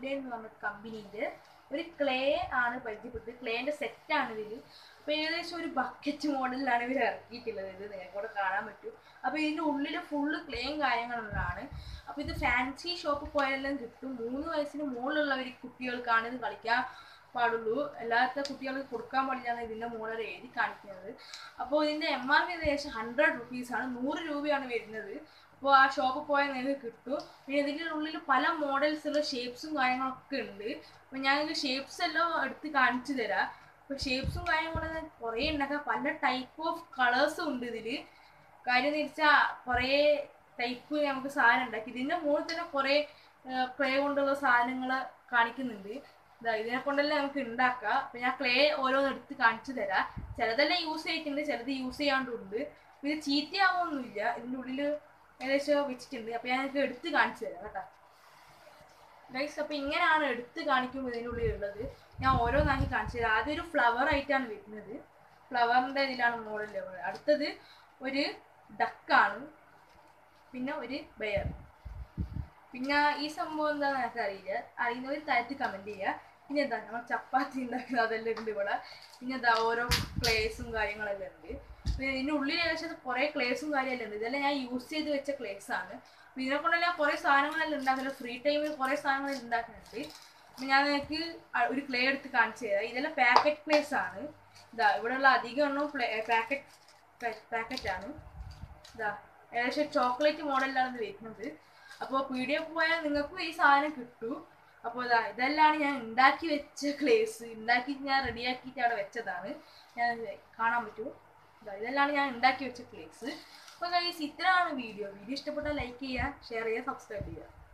fountain എന്ന് പറഞ്ഞ കമ്പനിയുടെ ഒരു ക്ലേ ആണ് പരിചയപ്പെട്ടത് ക്ലേന്റെ സെറ്റാണ് ഇതിൽ അപ്പോൾ ഏകദേശം ഒരു ബക്കറ്റ് മോഡലിലാണ് ഇവർ ഇറക്കിയിട്ടുള്ളത് ഇത് നിങ്ങൾക്ക് കൂടെ കാണാൻ പറ്റും അപ്പോൾ ഇതിൻ്റെ ഉള്ളിൽ ഫുള്ള് ക്ലേയും കാര്യങ്ങളുള്ളതാണ് അപ്പോൾ ഇത് ഫാൻസി ഷോപ്പിൽ പോയാലെല്ലാം കിട്ടും മൂന്ന് വയസ്സിന് മുകളിലുള്ളവർ കുട്ടികൾക്കാണ് ഇത് കളിക്കാൻ പാടുള്ളൂ അല്ലാത്ത കുട്ടികൾക്ക് കൊടുക്കാൻ പാടില്ലാന്ന് ഇതിൻ്റെ മുകളിൽ എഴുതി കാണിക്കുന്നത് അപ്പോൾ ഇതിൻ്റെ എം ആർ പി ഏകദേശം ഹൺഡ്രഡ് റുപ്പീസാണ് നൂറ് രൂപയാണ് വരുന്നത് അപ്പോൾ ആ ഷോപ്പിൽ പോയാൽ നിങ്ങൾക്ക് കിട്ടും പിന്നെ ഇതിൻ്റെ ഉള്ളിൽ പല മോഡൽസുള്ള ഷേപ്സും കാര്യങ്ങളൊക്കെ ഉണ്ട് അപ്പോൾ ഞാൻ ഇതിൻ്റെ ഷേപ്സ് എല്ലാം എടുത്ത് കാണിച്ചു തരാം അപ്പോൾ ഷേപ്സും കാര്യങ്ങളും കുറേ ഉണ്ടാക്കാം പല ടൈപ്പ് ഓഫ് കളേഴ്സും ഉണ്ട് ഇതിൽ കാര്യം എന്ന് വെച്ചാൽ കുറേ ടൈപ്പ് നമുക്ക് സാധനം ഉണ്ടാക്കി ഇതിൻ്റെ മുകളിൽ തന്നെ കുറേ ക്ലേ കൊണ്ടുള്ള സാധനങ്ങൾ കാണിക്കുന്നുണ്ട് ഇതാ ഇതിനെ കൊണ്ടെല്ലാം നമുക്ക് ഉണ്ടാക്കാം അപ്പം ഞാൻ ക്ലേ ഓരോന്ന് എടുത്ത് കാണിച്ചു തരാം ചിലതെല്ലാം യൂസ് ചെയ്തിട്ടുണ്ട് ചിലത് യൂസ് ചെയ്യാണ്ടുണ്ട് ഇത് ചീത്തയാവൊന്നുമില്ല ഇതിൻ്റെ ഉള്ളിൽ ഏകദേശം വെച്ചിട്ടുണ്ട് അപ്പം ഞാൻ നിങ്ങൾക്ക് എടുത്ത് കാണിച്ചു തരാം കേട്ടോ ഗൈസ് അപ്പോൾ ഇങ്ങനെയാണ് എടുത്ത് കാണിക്കുമ്പോൾ ഇതിൻ്റെ ഉള്ളിൽ ഉള്ളത് ഞാൻ ഓരോന്നാക്കി കാണിച്ചു തരാം ആദ്യം ഒരു ഫ്ലവർ ആയിട്ടാണ് വരുന്നത് ഫ്ലവറിൻ്റെ ഇതിലാണ് മോഡൽ അടുത്തത് ഒരു ഡക്കാണ് പിന്നെ ഒരു ബെയർ പിന്നെ ഈ സംഭവം എന്താണെന്ന് എനിക്ക് അറിയില്ല അറിയുന്നവർ താഴത്ത് കമൻറ്റ് ചെയ്യുക പിന്നെ എന്താ നമ്മൾ ചപ്പാത്തി ഉണ്ടാക്കുന്നത് അതെല്ലാം ഉണ്ട് ഇവിടെ പിന്നെ എന്താ ഓരോ ക്ലേസും കാര്യങ്ങളെല്ലാം ഉണ്ട് പിന്നെ ഇതിൻ്റെ ഉള്ളിൽ ഏകദേശം കുറേ ക്ലേസും കാര്യമെല്ലാം ഉണ്ട് ഇതെല്ലാം ഞാൻ യൂസ് ചെയ്ത് വെച്ച ക്ലേസ് ആണ് അപ്പോൾ ഇതിനെ കൊണ്ടെല്ലാം കുറേ സാധനങ്ങളെല്ലാം ഉണ്ടാക്കുന്നുണ്ട് ഫ്രീ ടൈമിൽ കുറേ സാധനങ്ങൾ ഉണ്ടാക്കുന്നുണ്ട് അപ്പം ഞാൻ നിങ്ങൾക്ക് ഒരു ക്ലേ എടുത്ത് കാണിച്ചു തരാം ഇതെല്ലാം പാക്കറ്റ് ക്ലേസ് ആണ് ഇതാ ഇവിടെയുള്ള അധികം എണ്ണം പാക്കറ്റ് പാക്കറ്റാണ് ഇതാ ഏകദേശം ചോക്ലേറ്റ് മോഡലിലാണ് ഇത് വരുന്നത് അപ്പോൾ പീഡിയ പോയാൽ നിങ്ങൾക്കും ഈ സാധനം കിട്ടും അപ്പോൾ ഇതാ ഇതെല്ലാം ഞാൻ ഉണ്ടാക്കി വെച്ച ക്ലേസ് ഉണ്ടാക്കി ഞാൻ റെഡിയാക്കിയിട്ട് അവിടെ വെച്ചതാണ് ഞാൻ കാണാൻ പറ്റുമോ ഇതാ ഇതെല്ലാം ഞാൻ ഉണ്ടാക്കി വെച്ച ക്ലേസ് അപ്പോൾ ഗൈസ് ഇത്രയാണ് വീഡിയോ വീഡിയോ ഇഷ്ടപ്പെട്ടാൽ ലൈക്ക് ചെയ്യുക ഷെയർ ചെയ്യുക സബ്സ്ക്രൈബ് ചെയ്യുക